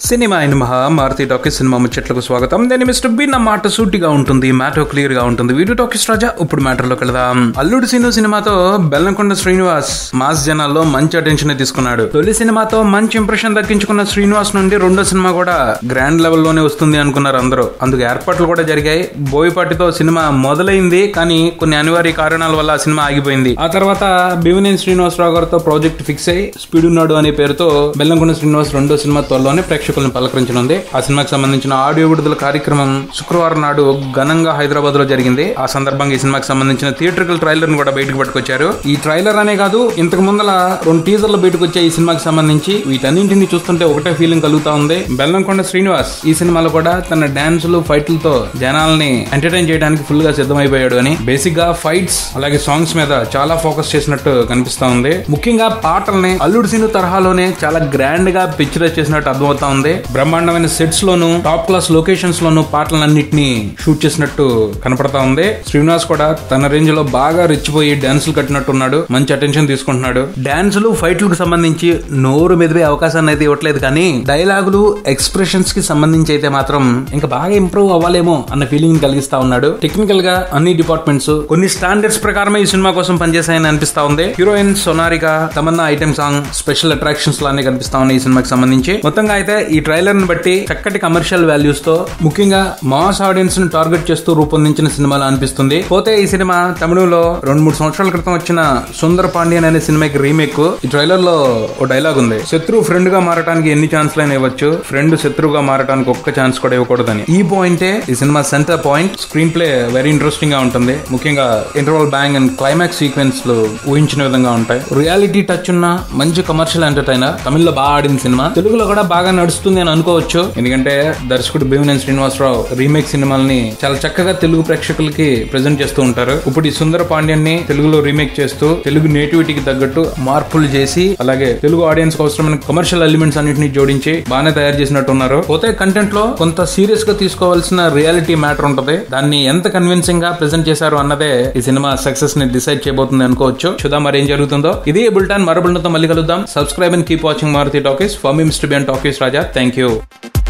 cinema అయిన మహా Maruti talkies cinema ముచ్చట్లకు స్వాగతం నేను మిస్టర్ బి నా మాట సూటిగా ఉంటుంది మ్యాటర్ క్లియర్ గా ఉంటుంది వీడియో టాకీస్ రాజా ఇప్పుడు మ్యాటర్ లోకి వెళదాం అల్లుడు సీను సినిమాతో బెల్లంకొండ శ్రీనివాస్ మాస్ జనాల్లో మంచి అటెన్షన్ తీసుకున్నాడు తొలి సినిమాతో మంచి ఇంప్రెషన్ దక్కించుకున్న శ్రీనివాస్ నుండి రెండో సినిమా కూడా గ్రాండ్ లెవెల్ లోనే వస్తుంది అనుకున్నారు అందరూ అందుకు ఏర్పాట్లు కూడా జరిగాయి బోయపాటితో సినిమా మొదలైంది కానీ కొన్ని అనివార్య కారణాల వల్ల ఆ సినిమా ఆగిపోయింది ఆ తర్వాత భీమనేని శ్రీనివాసరావు గారితో ప్రాజెక్ట్ ఫిక్స్ అయ్యి స్పీడ్ ఉన్నాడు అనే పేరుతో బెల్లంకొండ శ్రీనివాస్ రెండో సినిమా త్వరలోనే ప్రేక్షకులను పలకరించనుంది ఆ సినిమాకి సంబంధించిన ఆడియో విడుదల కార్యక్రమం శుక్రవారం నాడు ఘనంగా హైదరాబాద్ లో జరిగింది ఆ సందర్భంగా ఈ సినిమాకి సంబంధించిన థియేట్రికల్ ట్రైలర్ ను కూడా బయటకు పట్టుకొచ్చారు ఈ ట్రైలర్ అనే కాదు ఇంతకు ముందల రెండు టీజర్లు బయటకు వచ్చే ఈ సినిమాకి సంబంధించి వీటన్నింటిని చూస్తుంటే ఒకటే ఫీలింగ్ కలుగుతా ఉంది బెల్లంకొండ శ్రీనివాస్ ఈ సినిమాలో కూడా తన డాన్సులు ఫైట్లతో జనాల్ని ఎంటర్టైన్ చేయడానికి ఫుల్ గా సిద్ధమైపోయాడు అని బేసిక్ గా ఫైట్స్ అలాగే సాంగ్స్ మీద చాలా ఫోకస్ చేసినట్టు కనిపిస్తా ఉంది ముఖ్యంగా పాటల్ని అల్లుడు సీను తరహాలోనే చాలా గ్రాండ్ గా పిక్చరైజ్ చేసినట్టు అర్థమవుతా ఉంది బ్రహ్మాండమైన సెట్స్ లోను టాప్ క్లాస్ లొకేషన్స్ లోను పాటలన్నింటినీ షూట్ చేసినట్టు కనపడతా ఉంది శ్రీనివాస్ కూడా తన రేంజ్ లో బాగా రెచ్చిపోయి డాన్సులు కట్టినట్టున్నాడు మంచి అటెన్షన్ తీసుకుంటున్నాడు డాన్సులు ఫైట్లకు సంబంధించి నోరు మెదిపే అవకాశాన్ని అయితే ఇవ్వట్లేదు కానీ డైలాగులు ఎక్స్ప్రెషన్స్ కి సంబంధించి అయితే మాత్రం ఇంకా బాగా ఇంప్రూవ్ అవ్వాలేమో అన్న ఫీలింగ్ కలిగిస్తా ఉన్నాడు టెక్నికల్ గా అన్ని డిపార్ట్మెంట్స్ కొన్ని స్టాండర్డ్స్ ప్రకారమే ఈ సినిమా కోసం పనిచేశాయని అనిపిస్తా ఉంది heroine Sonarika Tamannaah item song special attractions లానే కనిపిస్తా ఉన్నాయి ఈ సినిమాకి సంబంధించి మొత్తంగా అయితే ఈ ట్రైలర్ ని బట్టి చక్కటి కమర్షియల్ వాల్యూస్ తో ముఖ్యంగా మాస్ ఆడియన్స్ ని టార్గెట్ చేస్తూ రూపొందించిన సినిమాలా అనిపిస్తుంది పోతే ఈ సినిమా తమిళంలో రెండు మూడు సంవత్సరాల క్రితం వచ్చిన సుందర పాండ్యన్ అనే సినిమాకి రీమేక్ ఈ ట్రైలర్ లో ఓ డైలాగ్ ఉంది శత్రువు ఫ్రెండ్ గా మారడానికి ఎన్ని ఛాన్స్లు అయినా ఇవ్వచ్చు ఫ్రెండ్ శత్రువుగా మారడానికి ఒక్క ఛాన్స్ కూడా ఇవ్వకూడదని ఈ పాయింటే ఈ సినిమా center point screen play very interesting గా ఉంటుంది ముఖ్యంగా interval bang and climax sequence లు ఊహించిన విధంగా ఉంటాయి రియాలిటీ టచ్ ఉన్న మంచి కమర్షియల్ ఎంటర్టైనర్ తమిళ్లో బాగా ఆడిన సినిమా తెలుగులో కూడా బాగా నడుస్తుంది అని అనుకోవచ్చు ఎందుకంటే దర్శకుడు భీమనేని శ్రీనివాసరావు రీమేక్ సినిమాల్ని చాలా చక్కగా తెలుగు ప్రేక్షకులకి ప్రజెంట్ చేస్తూ ఉంటారు ఇప్పుడు ఈ సుందర పాండ్యన్ ని తెలుగులో రీమేక్ చేస్తూ తెలుగు నేటివిటీకి తగ్గట్టు మార్పులు చేసి అలాగే తెలుగు ఆడియన్స్ కి అవసరమైన కమర్షియల్ ఎలిమెంట్స్ అన్నింటినీ జోడించి బాగానే తయారు చేసినట్టు ఉన్నారు పోతే కంటెంట్ లో కొంత సీరియస్ గా తీసుకోవాల్సిన రియాలిటీ మ్యాటర్ ఉంటది దాన్ని ఎంత కన్విన్సింగ్ గా ప్రెజెంట్ చేశారు అన్నదే ఈ సినిమా సక్సెస్ ని డిసైడ్ చేయబోతుంది అనుకోవచ్చు చూద్దాం మరి ఏం జరుగుతుందో ఇదే బుల్టాన్ మరో బుల్టన్తో మళ్ళీ కలుద్దాం subscribe and keep watching Maruthi talkies for me mister BN talkies Raja thank you